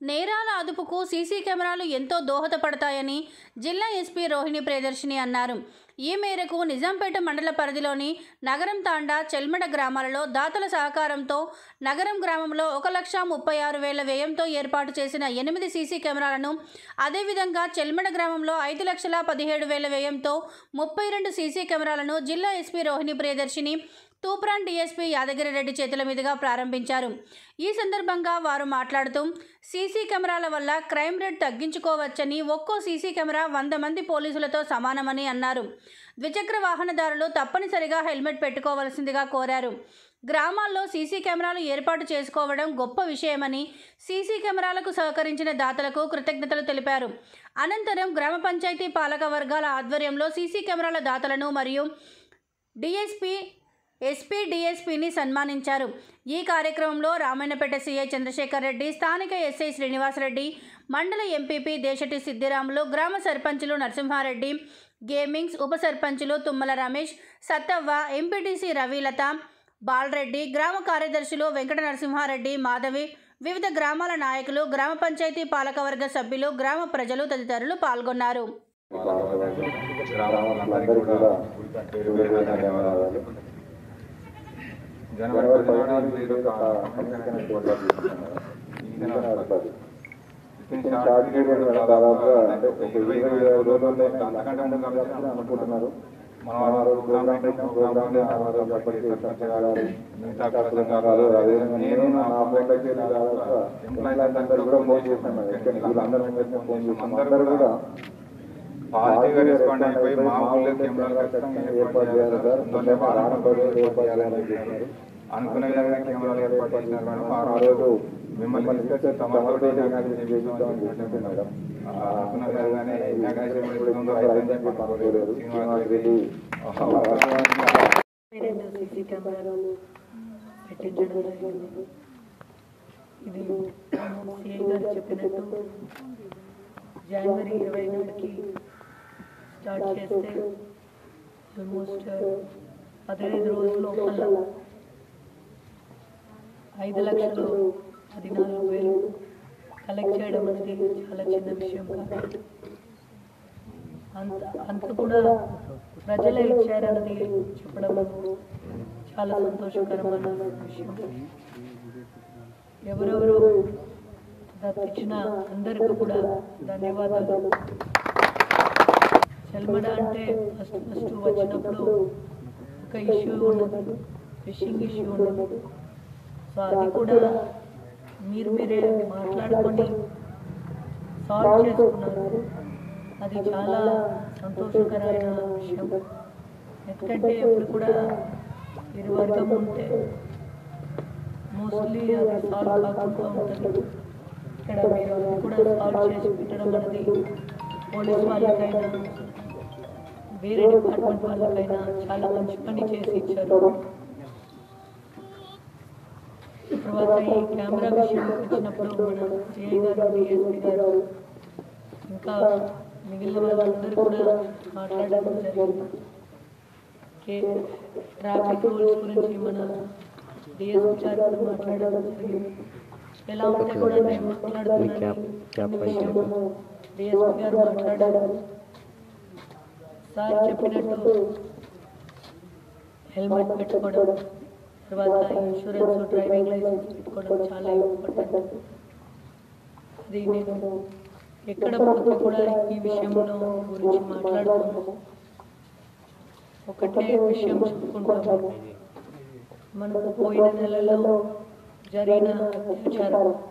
నేరాల అదుపుకు సీసీ కెమెరాలు ఎంతో దోహదపడతాయని జిల్లా ఎస్పీ రోహిణి ప్రియదర్శిని అన్నారు ఈ మేరకు నిజాంపేట మండల పరిధిలోని నగరం తాండా చెల్మడ గ్రామాలలో దాతల సహకారంతో నగరం గ్రామంలో ఒక లక్ష ముప్పై ఆరు వేల వ్యయంతో ఏర్పాటు చేసిన ఎనిమిది సీసీ కెమెరాలను అదేవిధంగా చెల్మడ గ్రామంలో ఐదు లక్షల పదిహేడు వేల వ్యయంతో ముప్పై రెండు సీసీ కెమెరాలను జిల్లా ఎస్పీ రోహిణి ప్రియదర్శిని తూప్రాన్ డీఎస్పీ యాదగిరి రెడ్డి చేతుల మీదుగా ప్రారంభించారు ఈ సందర్భంగా వారు మాట్లాడుతూ సీసీ కెమెరాల వల్ల క్రైమ్ రేట్ తగ్గించుకోవచ్చని ఒక్కో సీసీ కెమెరా వంద మంది పోలీసులతో సమానమని అన్నారు ద్విచక్ర వాహనదారులు తప్పనిసరిగా హెల్మెట్ పెట్టుకోవాల్సిందిగా కోరారు గ్రామాల్లో సీసీ కెమెరాలు ఏర్పాటు చేసుకోవడం గొప్ప విషయమని సీసీ కెమెరాలకు సహకరించిన దాతలకు కృతజ్ఞతలు తెలిపారు అనంతరం గ్రామ పంచాయతీ పాలక వర్గాల ఆధ్వర్యంలో సీసీ కెమెరాల దాతలను మరియు డిఎస్పీ ఎస్పీ డిఎస్పీని సన్మానించారు ఈ కార్యక్రమంలో రామాయణపేట సీఐ చంద్రశేఖర్ రెడ్డి స్థానిక ఎస్ఐ శ్రీనివాసరెడ్డి మండల ఎంపీపీ దేశటి సిద్దిరాములు గ్రామ సర్పంచులు నరసింహారెడ్డి గేమింగ్స్ ఉప సర్పంచులు తుమ్మల రమేష్ సత్తవ్వ ఎంపీటీసీ రవిలత బాలరెడ్డి గ్రామ కార్యదర్శులు వెంకట నరసింహారెడ్డి మాధవి వివిధ గ్రామాల నాయకులు గ్రామ పంచాయతీ పాలకవర్గ సభ్యులు గ్రామ ప్రజలు తదితరులు పాల్గొన్నారు గ్రామాలందరికీ కూడా పేరు పేరున ధన్యవాదాలు జనవరి పదిహేను మీరు ఒక పంపిణీ ఏర్పాటు చేస్తున్నారు. ఈ నెల పది. ఇప్పుడు షార్ట్ పీరియడ్ వల్ల దాదాపుగా అంటే ఒక ఇరవై ఇరవై ఐదు రోజుల్లో అంతకంటే ముందు కాబట్టి అనుకుంటున్నారు మనం ఆ రోజు ప్రోగ్రామ్ పెట్టిన ప్రోగ్రామ్ ఆ రోజు అప్పటికి సర్పంచ్ గారు మిగతా కుల సంఘాలు అదేవిధంగా నేను నా ఫోన్లకి దాదాపుగా ఎంప్లాయీస్ అందరూ కూడా ఫోన్ చేశాను వీళ్ళందరూ ఫోన్ చేశాను అందరూ కూడా పాజిటివ్గా రెస్పాండ్ అయిపోయి మా ఊళ్ళో కెమెరాలు ఖచ్చితంగా ఏర్పాటు చేయాలి సార్ తొందరగా రానుకోవడం ఏర్పాటు చేయాలని చెప్పారు అనుకునే విధంగా కెమెరాలు ఏర్పాటు చేసినారు మేడం ఆ రోజు మిమ్మల్ని తీసుకొచ్చి తమతో ఇనాగ్రేషన్ చేపిద్దామని చెప్పినట్టు మేడం ఆ, అనుకున్న విధంగానే ఇనాగ్రేషన్ ఇప్పుడు తొందరగా అయిపోయిందని చెప్పి అనుకోలేదు శ్రీనివాస్ రెడ్డి రెండు సీసీ కెమెరాలు పెట్టించడం జరిగింది ఇది సిఐ గారు చెప్పినట్టు జనవరి ఇరవై నాటికి స్టార్ట్ చేస్తే ఆల్మోస్ట్ పదిహేను రోజుల లోపల ఐదు లక్షలు పద్నాలుగు వేలు కలెక్ట్ చేయడం అనేది చాలా చిన్న విషయం కాదు అంత అంత కూడా ప్రజలే ఇచ్చారన్నది చెప్పడం చాలా సంతోషకరమైన విషయం ఎవరెవరు దత్తిచ్చిన అందరికీ కూడా ధన్యవాదాలు చెల్మడ అంటే ఫస్ట్ ఫస్ట్ వచ్చినప్పుడు ఒక ఇష్యూ ఉన్నది ఫిషింగ్ ఇష్యూ ఉన్నది సో అది కూడా మీరు మీరే మాట్లాడుకొని సాల్వ్ చేసుకున్నారు అది చాలా సంతోషకరమైన విషయం ఎందుకంటే ఇప్పుడు కూడా ఇరు వర్గం ఉంటే మోస్ట్లీ అది సాల్వ్ కాకుండా ఉంటుంది ఇక్కడ మీరు అది కూడా సాల్వ్ చేసి పెట్టడం అనేది పోలీస్ వాళ్ళకైనా వేరే డిపార్ట్మెంట్ వాళ్ళకైనా చాలా మంచి పని చేసి ఇచ్చారు తర్వాత ఈ కెమెరా విషయం వచ్చినప్పుడు మన సిఐ గారు డిఎస్పీ గారు ఇంకా మిగిలిన వాళ్ళందరూ కూడా మాట్లాడడం జరిగింది కే- ట్రాఫిక్ రూల్స్ గురించి మన డిఎస్పీ గారు కూడా మాట్లాడడం జరిగింది ఎలా ఉంటే కూడా నేను మాట్లాడుతున్నాను విషయం డిఎస్పీ గారు మాట్లాడారు సార్ చెప్పినట్టు హెల్మెట్ పెట్టుకోవడం తర్వాత ఇన్సూరెన్స్ డ్రైవింగ్ లైసెన్స్ పెట్టుకోవడం చాలా ఇంపార్టెంట్ అది నేను ఎక్కడ పోతే కూడా ఈ విషయంలో గురించి మాట్లాడుతున్నాము ఒకటే విషయం చెప్పుకుంటాము మనకు పోయిన నెలలో జరిగిన అత్యాచారం